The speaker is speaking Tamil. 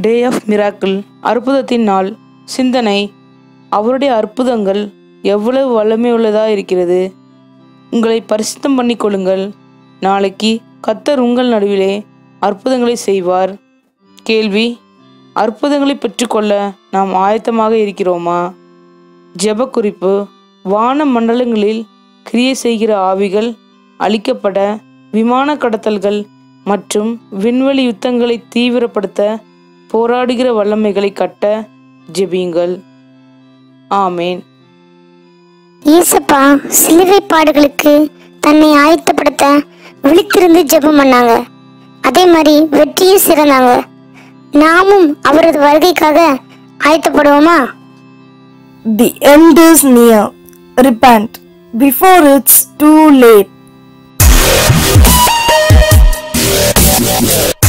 டே ஆஃப் மிராக்கிள் அற்புதத்தின் நாள் சிந்தனை அவருடைய அற்புதங்கள் எவ்வளவு வல்லமையுள்ளதாக இருக்கிறது உங்களை பரிசுத்தம் பண்ணிக் கொள்ளுங்கள் நாளைக்கு கத்தர் உங்கள் நடுவிலே அற்புதங்களை செய்வார் கேள்வி அற்புதங்களை பெற்றுக்கொள்ள நாம் ஆயத்தமாக இருக்கிறோமா ஜெப குறிப்பு வான மண்டலங்களில் கிரியை செய்கிற ஆவிகள் அழிக்கப்பட விமான கடத்தல்கள் மற்றும் விண்வெளி யுத்தங்களை தீவிரப்படுத்த போராடுகிற வல்லமைகளை கட்ட ஜெபியுங்கள் ஆமேன் ஏசப்பா சிலுவை பாடுகளுக்கு தன்னை ஆயத்தப்படுத்த விழித்திருந்து ஜெபம் பண்ணாங்க அதே மாதிரி வெற்றியும் சிறந்தாங்க நாமும் அவரது வருகைக்காக ஆயத்தப்படுவோமா The end is near. Repent before it's too late.